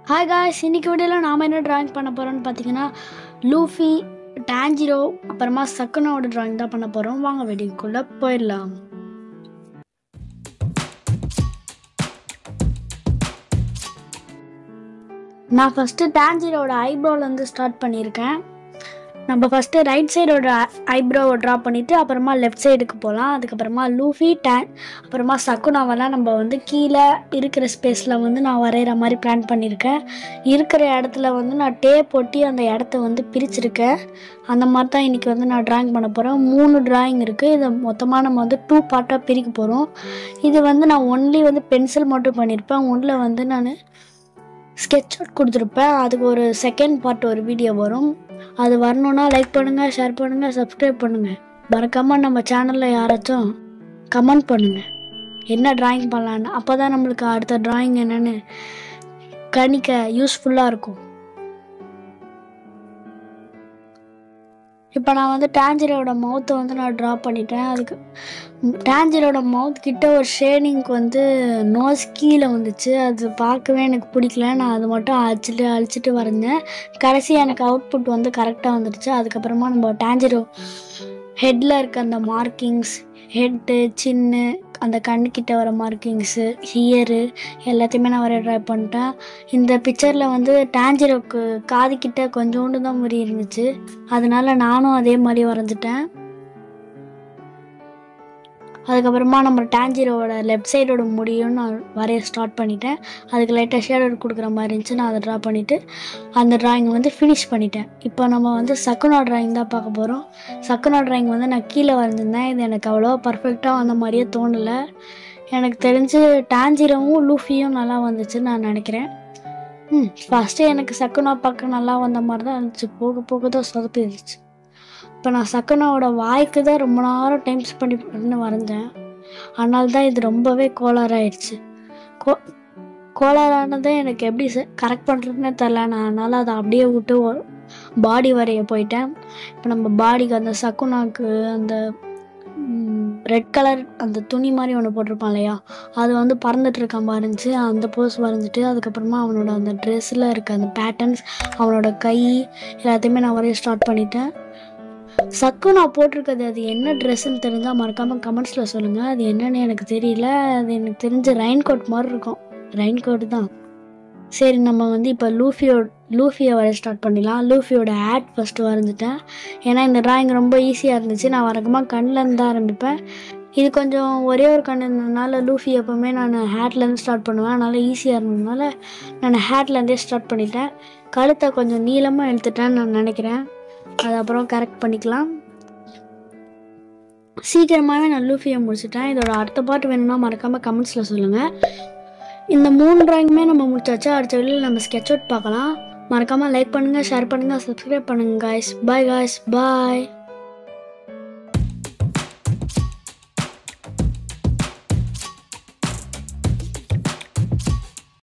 hi guys இன்னைக்கு வீடியோவில் நாம் என்ன டிராயிங் பண்ண போகிறோம்னு பார்த்தீங்கன்னா லூஃபி டான்ஜிரோ அப்புறமா சக்குனோட டிராயிங் தான் பண்ண போகிறோம் வாங்க வீடியோக்குள்ளே போயிடலாம் நான் ஃபஸ்ட்டு டான்ஜிரோட ஐப்ரோலேருந்து ஸ்டார்ட் பண்ணியிருக்கேன் நம்ம ஃபஸ்ட்டு ரைட் சைடோட ஐப்ரோவை ட்ரா பண்ணிவிட்டு அப்புறமா லெஃப்ட் சைடுக்கு போகலாம் அதுக்கப்புறமா லூஃபி டேன் அப்புறமா சக்குனாவெல்லாம் நம்ம வந்து கீழே இருக்கிற ஸ்பேஸில் வந்து நான் வரைகிற மாதிரி பிளான் பண்ணியிருக்கேன் இருக்கிற இடத்துல வந்து நான் டேப் ஒட்டி அந்த இடத்த வந்து பிரிச்சிருக்கேன் அந்த மாதிரி தான் இன்றைக்கி வந்து நான் ட்ராயிங் பண்ண போகிறேன் மூணு ட்ராயிங் இருக்குது இதை மொத்தமாக நம்ம வந்து டூ பார்ட்டாக பிரிக்க போகிறோம் இது வந்து நான் ஒன்லி வந்து பென்சில் மட்டும் பண்ணியிருப்பேன் ஒன்றில் வந்து நான் ஸ்கெட்ச் அவுட் கொடுத்துருப்பேன் அதுக்கு ஒரு செகண்ட் பார்ட் ஒரு வீடியோ வரும் அது வரணுன்னா லைக் பண்ணுங்கள் ஷேர் பண்ணுங்கள் சப்ஸ்கிரைப் பண்ணுங்கள் மறக்காமல் நம்ம சேனலில் யாராச்சும் கமெண்ட் பண்ணுங்கள் என்ன டிராயிங் பண்ணலான்னு அப்போ தான் நம்மளுக்கு அடுத்த டிராயிங் என்னன்னு கணிக்க யூஸ்ஃபுல்லாக இருக்கும் இப்போ நான் வந்து டேஞ்சரோட மவுத்தை வந்து நான் ட்ரா பண்ணிட்டேன் அதுக்கு டேஞ்சரோட மவுத் கிட்ட ஒரு ஷேடிங்க்கு வந்து நோஸ் கீழே வந்துச்சு அது பார்க்கவே எனக்கு பிடிக்கல நான் அது மட்டும் அழிச்சிட்டு அழிச்சிட்டு வரைஞ்சேன் கடைசி எனக்கு அவுட்புட் வந்து கரெக்டாக வந்துடுச்சு அதுக்கப்புறமா நம்ம டேஞ்சரோ ஹெட்டில் இருக்க அந்த மார்க்கிங்ஸ் ஹெட்டு சின்னு அந்த கண்ணுக்கிட்ட வர மார்க்கிங்ஸு ஹியரு எல்லாத்தையுமே நான் வரைய ட்ரை பண்ணிட்டேன் இந்த பிக்சரில் வந்து டேஞ்சரோக்கு காதுக்கிட்ட கொஞ்சோண்டு தான் முறி இருந்துச்சு அதனால நானும் அதே மாதிரி வரைஞ்சிட்டேன் அதுக்கப்புறமா நம்ம டான்ஜிரோட லெஃப்ட் சைடோட முடியும் நான் வரைய ஸ்டார்ட் பண்ணிட்டேன் அதுக்கு லைட்டாக ஷேடர் கொடுக்குற மாதிரி இருந்துச்சு நான் அதை ட்ரா பண்ணிவிட்டு அந்த ட்ராயிங் வந்து ஃபினிஷ் பண்ணிட்டேன் இப்போ நம்ம வந்து சக்குனா ட்ராயிங் தான் பார்க்க போகிறோம் சக்குனா ட்ராயிங் வந்து நான் கீழே வரைஞ்சிருந்தேன் இது எனக்கு அவ்வளோ பர்ஃபெக்டாக வந்த மாதிரியே தோணலை எனக்கு தெரிஞ்சு டான்ஜிரோவும் லூஃபியும் நல்லா வந்துச்சுன்னு நான் நினைக்கிறேன் ம் ஃபஸ்ட்டு எனக்கு சக்குனா பார்க்க நல்லா வந்த மாதிரி தான் இருந்துச்சு போக போக தான் சொதப்பிடுச்சு இப்போ நான் சக்கனாவோட வாய்க்கு தான் ரொம்ப நேரம் டைம் ஸ்பெண்ட் பண்ணி வரைஞ்சேன் அதனால தான் இது ரொம்பவே கோளாறாயிடுச்சு கோ கோளாறானதை எனக்கு எப்படி கரெக்ட் பண்ணுறதுன்னே தெரில நான் அதனால் அதை அப்படியே விட்டு பாடி வரைய போயிட்டேன் இப்போ நம்ம பாடிக்கு அந்த சக்குனாக்கு அந்த ரெட் கலர் அந்த துணி மாதிரி ஒன்று போட்டிருப்பான் இல்லையா அது வந்து பறந்துட்டு இருக்க மாதிரி இருந்துச்சு அந்த போஸ் வரைஞ்சிட்டு அதுக்கப்புறமா அவனோட அந்த ட்ரெஸ்ஸில் இருக்க அந்த பேட்டர்ன்ஸ் அவனோட கை எல்லாத்தையுமே நான் வரைய ஸ்டார்ட் பண்ணிட்டேன் சக்கு நான் போட்டிருக்கிறது அது என்ன ட்ரெஸ்ஸுன்னு தெரிஞ்சால் மறக்காமல் கமெண்ட்ஸில் சொல்லுங்கள் அது என்னன்னு எனக்கு தெரியல அது எனக்கு தெரிஞ்ச ரெயின் கோட் மாதிரி இருக்கும் ரெயின் கோட் தான் சரி நம்ம வந்து இப்போ லூஃபியோ லூஃபியை வரைய ஸ்டார்ட் பண்ணிடலாம் லூஃபியோட ஆட் ஃபஸ்ட்டு வரைஞ்சிட்டேன் ஏன்னா இந்த ட்ராயிங் ரொம்ப ஈஸியாக இருந்துச்சு நான் வழக்கமாக கண்ணிலேருந்து தான் ஆரம்பிப்பேன் இது கொஞ்சம் ஒரே ஒரு கண் இருந்ததுனால லூஃபி எப்போவுமே நான் ஹேட்லேருந்து ஸ்டார்ட் பண்ணுவேன் அதனால் ஈஸியாக இருந்ததுனால நான் ஹேட்லேருந்தே ஸ்டார்ட் பண்ணிட்டேன் கழுத்தை கொஞ்சம் நீளமாக எடுத்துட்டேன்னு நான் நினைக்கிறேன் அது அப்புறம் கரெக்ட் பண்ணிக்கலாம் சீக்கிரமாகவே நான் லூஃபியை முடிச்சிட்டேன் இதோட அடுத்த பாட்டு வேணும்னா மறக்காமல் கமெண்ட்ஸில் சொல்லுங்கள் இந்த மூணு ட்ராயிங்குமே நம்ம முடிச்சாச்சு அடுத்த வெளியில் நம்ம ஸ்கெட்ச் அவுட் பார்க்கலாம் மறக்காமல் லைக் பண்ணுங்கள் ஷேர் பண்ணுங்கள் சப்ஸ்கிரைப் பண்ணுங்கள் காய்ஸ் பாய் காய்ஸ் பாய்